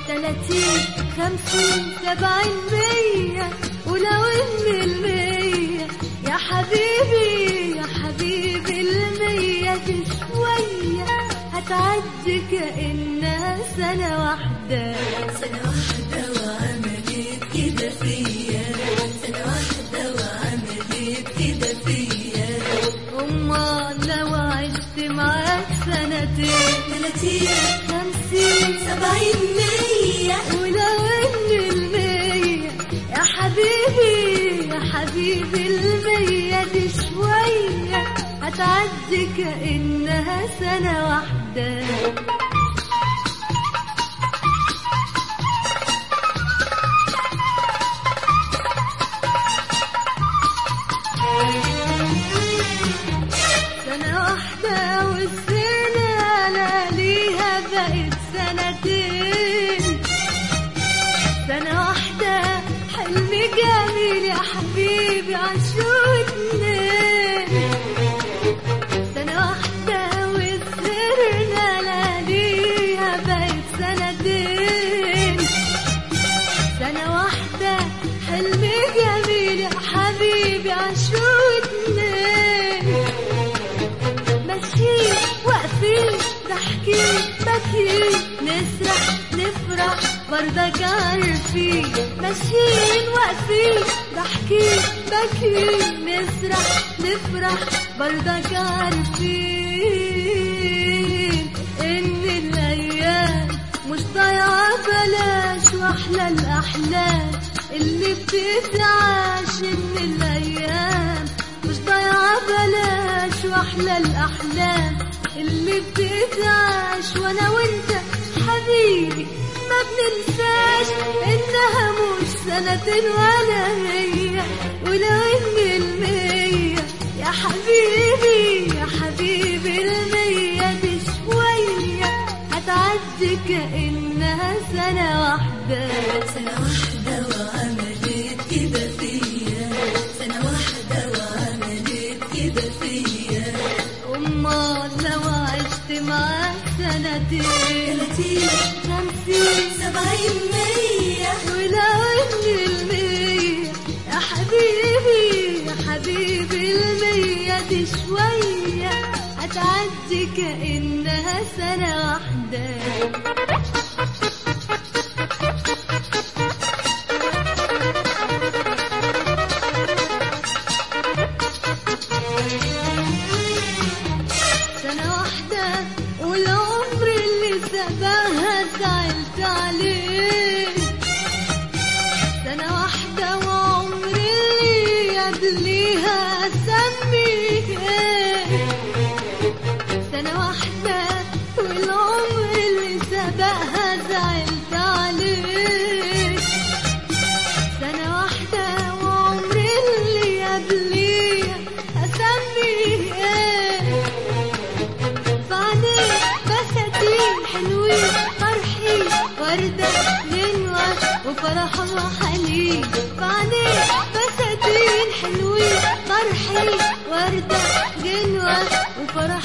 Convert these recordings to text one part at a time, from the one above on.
تلاتين خمسين سبعين مية ولو ان المية يا حبيبي يا حبيبي المية دي شوية هتعدي كأنها سنة واحدة سنة واحدة وعملت كده فيا سنة واحدة وعملت كده فيا أمال لو عشت معاك سنتين تلاتين خمسين سبعين مية ولو ان المية يا حبيبي يا حبيبي المية دي شوية هتعدي كأنها سنة واحدة سنة واحدة والسنة أنا ليها بقت سنتين سنة واحدة حلم جميل يا حبيبي عاشوا اتنين سنة واحدة وسرنا لياليها بقت سنتين سنة واحدة حلم جميل يا حبيبي عاشوا اتنين ماشيين واقفين ضاحكين باكيين نسرح نفرح برضك عارفين ماشيين واقفين ضاحكين باكيين نسرح نفرح برضك عارفين ان الايام مش ضايعه بلاش واحلى الاحلام اللي بتتعاش ان الايام مش ضايعه بلاش واحلى الاحلام اللي بتتعاش وانا وانت حبيبي ما بننساش انها مش سنتين ولا مية ولو ان المية يا حبيبي يا حبيبي المية دي شوية هتعدي كأنها سنة واحدة سنة واحدة وعملت كده فيا سنة واحدة وعملت كده فيا أمال لو عشت معاك سنتين تلاتين خمسين سبعين مية ولو ان المية يا حبيبي يا حبيبي المية دي شوية هتعدي كأنها سنة واحدة سنة واحدة والعمر اللي سباها زعلت عليه سنة واحدة وعمر اللي قبليها أسميه إيه سنة واحدة والعمر اللي سبقها زعلت عليه سنة واحدة وعمر اللي قبليها أسميه إيه بعدين بساتين حلوين فرحي وردة غنوة وفرح وحنين بعدين بساتين حلوين فرحي وردة غنوة وفرح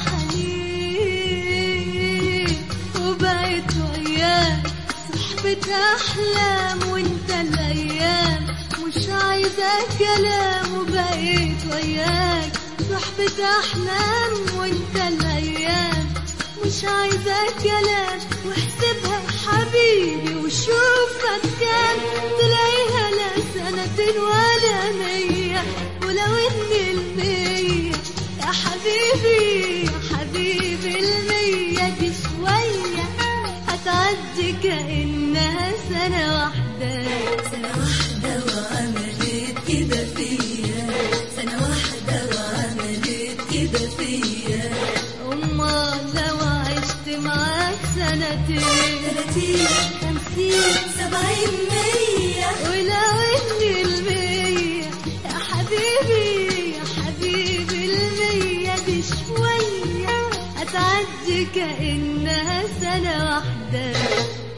وحنين وبقيت وياك صحبة أحلام وانت الأيام مش عايزة كلام وبقيت وياك صحبة أحلام وانت الأيام مش عايزة كلام واحسبها حبيبي وشوفك كام تلاقيها لا سنتين ولا مية ولو ان المية يا حبيبي يا حبيبي المية دي شوية هتعدي كأنها سنة واحدة سنة واحدة وعملت كده فيا سنة واحدة وعملت كده فيا أمال لو عشت معاك سنتين تلاتين خمسين سبعين مية ولو ان المية يا حبيبي يا حبيبي المية دي شوية هتعدي كأنها سنة واحدة